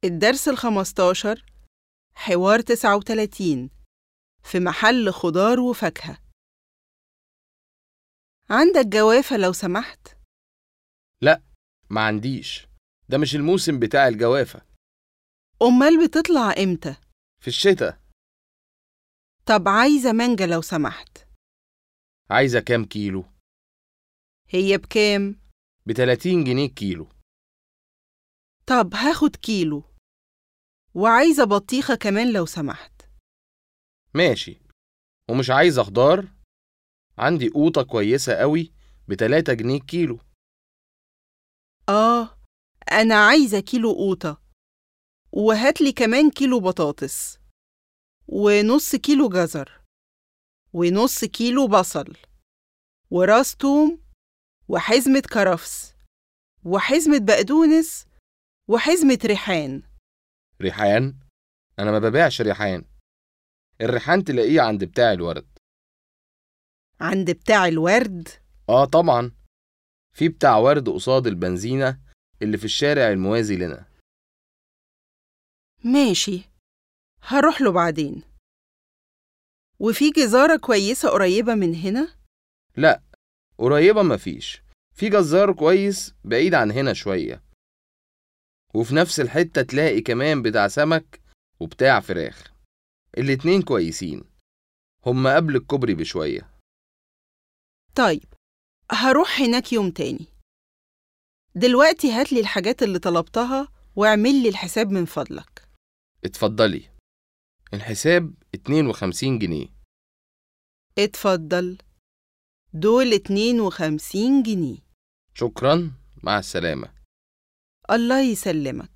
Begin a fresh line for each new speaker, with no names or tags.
الدرس الخمستاشر حوار تسعة وتلاتين في محل خضار وفاكهة عندك جوافة لو سمحت؟
ما عنديش ده مش الموسم بتاع الجوافة
أمال بتطلع إمتى؟
في الشتاء
طب عايزة مانجا لو سمحت
عايزة كام كيلو
هي بكام؟
بتلاتين جنيه كيلو
طب هاخد كيلو وعايزة بطيخة كمان لو سمحت
ماشي ومش عايزة خضار عندي قوطة كويسة قوي بتلاتة جنيه كيلو
آه أنا عايزة كيلو قوطة وهاتلي كمان كيلو بطاطس ونص كيلو جزر ونص كيلو بصل وراس توم وحزمة كرفس وحزمة بقدونس وحزمة ريحان
ريحان أنا ما ببيعش ريحان الريحان تلاقيه عند بتاع الورد
عند بتاع الورد
آه طبعا في بتاع ورد قصاد البنزينة اللي في الشارع الموازي لنا
ماشي هروح له بعدين وفي جزارة كويسة قريبة من هنا
لا قريبة مفيش في جزار كويس بعيد عن هنا شوية وفي نفس الحتة تلاقي كمان بتاع سمك وبتاع فراخ الاتنين كويسين هما قبل الكوبري بشوية
طيب هروح هناك يوم تاني دلوقتي هاتلي الحاجات اللي طلبتها واعمل لي الحساب من فضلك
اتفضلي الحساب 52 جنيه
اتفضل دول 52 جنيه
شكرا مع السلامة
الله يسلمك